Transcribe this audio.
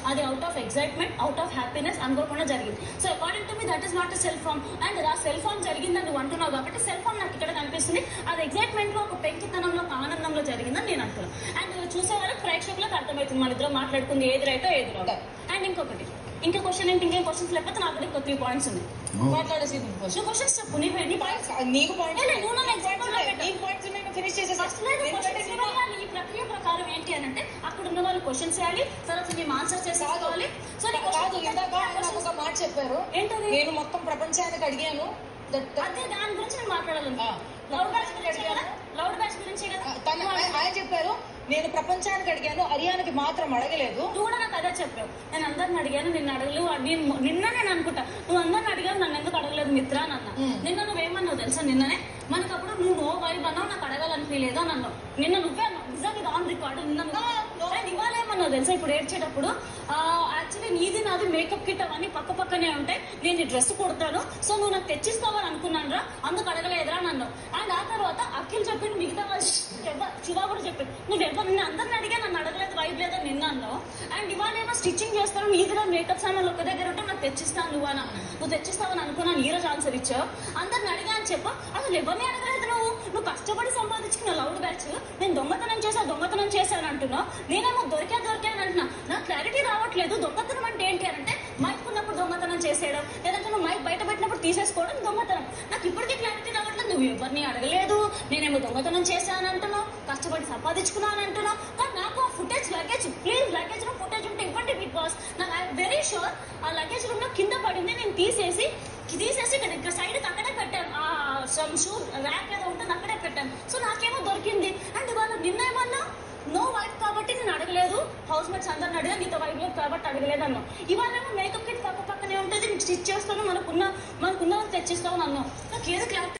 అది out of excitement out of happiness అనుకోకుండా జరిగింది so according to me that is not self harm and uh self harm జరిగిందని నువ్వు అంటున్నావు కాబట్టి సెల్ఫ్ ఫామ్ నాకు ఇక్కడ కనిపిస్తుంది అది ఎక్సైట్మెంట్ లో ఒక పెంకితనంలో ఒక ఆనందంలో జరిగిందని నేను అంటున్నాను అండ్ చూసే వాళ్ళకి ప్రేక్షకులకు అర్థమవుతుంది మన ఇద్దరు మాట్లాడుకుంది ఏది రైటో ఏది రాంగ్ అండ్ ఇంకొకటి ఇంకో క్వశ్చన్ ఏంటి ఇంకేం క్వశ్చన్స్ లేకపోతే నాకు కూడా ఇంకో త్రీ పాయింట్స్ ఉన్నాయి మాట్లాడేసి నువ్వు క్వశ్చన్స్ చెప్పు నీ నీ పాయింట్స్ నీకు పాయింట్ లే, లే, నువ్వు నన్ను example లో పెట్టు. నీకు పాయింట్స్ ఉన్నాయి ఫినిష్ చేసేసి ఫస్ట్ లేదు క్వశ్చన్స్ ఇవ్వాలి ఈ ప్రక్రియ ప్రకారం ఏంటి అని అంటే అక్కడ ఉన్న వాళ్ళు క్వశ్చన్స్ వేయాలి తర్వాత మేము ఆన్సర్ చేసేసుకోవాలి సో నీ కాదు question- ఇందాక ఆయన నాకు ఒక మాట చెప్పారు ఏంటది నేను మొత్తం ప్రపంచానికి అడిగాను దట్ అదే దాని గురించి నేను మాట్లాడాలను ఆ. లౌడ్ బ్యాచ్ గురించి కదా లౌడ్ బ్యాచ్ గురించే కదా తను ఆయన- ఆయన చెప్పారు నేను ప్రపంచానికి అడిగాను హర్యానాకి మాత్రం అడగలేదు నువ్వు కూడా నాకు అదే చెప్పావు నేను అందరిని అడిగాను నిన్ను అడగలేవు నేను నిన్న నేను అనుకుంటా నువ్వు అందరిని అడిగావు నన్ను ఎందుకు అడగలేదు మిత్ర అని అన్నా మ్మ్. నిన్న నువ్వేమన్నావు తెలుసా నిన్ననే మనకు అప్పుడు నువ్వు నో వైబ్ అన్నావు నాకు అడగాలనిపించలేదు అని అన్నావు నిన్న నువ్వే అన్నావు నిజంగా ఇది ఆన్ రికార్డు నిన్న నువ్వు- అండ్ ఇవాళ ఏమన్నావు తెలుసా ఇప్పుడు ఏడ్చేటప్పుడు యాక్చువల్లీ నీది నాది మేకప్ కిట్ అవన్నీ పక్క పక్కనే ఉంటాయి నేను ఈ డ్రెస్ కుడతాను సో నువ్వు నాకు తెచ్చిస్తావని అనుకున్నాను రా అందుకు అడగలేదురా అని అన్నావు అండ్ ఆ తర్వాత అఖిల్ చెప్పిండు మిగతా వాళ్ళు ఎవ్వ- శివ కూడా చెప్పిండు నువ్వు ఎవరు నిన్ను అందరిని అడిగా నన్ను అడగలేదు వైబ్ లేదని నిన్న అన్నావు అండ్ ఇవాళ ఏమో స్టిచ్చింగ్ చేస్తాను నీది నా మేకప్ సామాన్లు ఒక దగ్గర ఉంటే నాకు తెచ్చిస్తాను నువ్వు అన్న నువ్వు తెచ్చిస్తావని అనుకున్నాను ఈ రోజు ఆన్సర్ ఇచ్చావు అందరిని అడిగా అని చెప్పు అసలు ఎవరిని అడగలేదు నువ్వు నువ్వు కష్టపడి సంపాదించుకున్న లౌడ్ బ్యాచ్ నేను దొంగతనం చేశా దొంగతనం చేశాను అంటున్నావు నేనేమో దొరికా దొరికాను అంటున్నా నాకు క్లారిటీ రావట్లేదు దొంగతనం అంటే ఏంటి అని అంటే మైక్ ఉన్నప్పుడు దొంగతనం చేసేయడం లేదంటే నువ్వు మైక్ బయట పెట్టినప్పుడు తీసేసుకోవడం దొంగతనం నాకు ఇప్పటికీ క్లారిటీ రావట్లేదు నువ్వు ఎవరిని అడగలేదు నేనేమో దొంగతనం చేశాను అంటున్నావు కష్టపడి సంపాదించుకున్నాను అంటున్నావు కానీ నాకు ఆ ఫుటేజ్ లగేజ్ ప్లీజ్ లగేజ్ లో ఫుటేజ్ ఉంటే ఇవ్వండి బిగ్ బాస్ నాకు ఐ వెరీ షూర్ ఆ లగేజ్ రూమ్ లో కింద పడింది నేను తీసేసి తీసేసి ఇక్కడ ఇక్కడ సైడ్ అక్కడే పెట్టాను ఆ సమ్ షూ ర్యాక్ ఏదో ఉంటుంది అక్కడే పెట్టాను సో నాకేమో దొరికింది అండ్ ఇవాళ నిన్న ఏమన్నా నో వైఫ్ కాబట్టి నేను అడగలేదు హౌస్ మేట్స్ అందరిని అడిగా నీతో వైఫ్ లేదు కాబట్టి అడగలేదు అన్నావు ఇవాళ ఏమో మేకప్ కిట్ పక్క పక్కనే ఉంటుంది స్టిచ్ చేస్తాను మనకున్న మనకున్న తెచ్చిస్తావు అన్నావు నాకు ఏదో క్లారిటీ